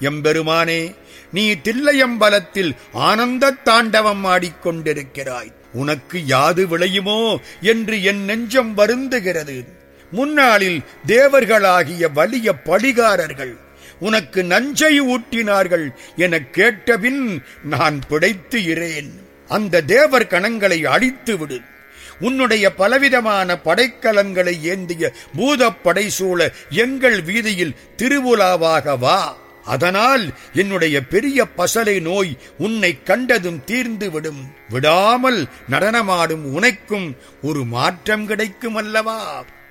எம்பெருமானே நீ தில்லையம்பலத்தில் ஆனந்த தாண்டவம் ஆடிக்கொண்டிருக்கிறாய் உனக்கு யாது விளையுமோ என்று என் நெஞ்சம் வருந்துகிறது முன்னாளில் தேவர்களாகிய வலிய பழிகாரர்கள் உனக்கு நஞ்சை ஊட்டினார்கள் எனக் கேட்டபின் நான் பிழைத்து இரேன் அந்த தேவர் கணங்களை அழித்து விடு உன்னுடைய பலவிதமான படைக்கலன்களை ஏந்திய பூதப்படை சூழ எங்கள் வீதியில் திருவுலாவாக வா அதனால் என்னுடைய பெரிய பசலை நோய் உன்னை கண்டதும் தீர்ந்து விடும் விடாமல் நடனமாடும் உனக்கும் ஒரு மாற்றம் கிடைக்கும் அல்லவா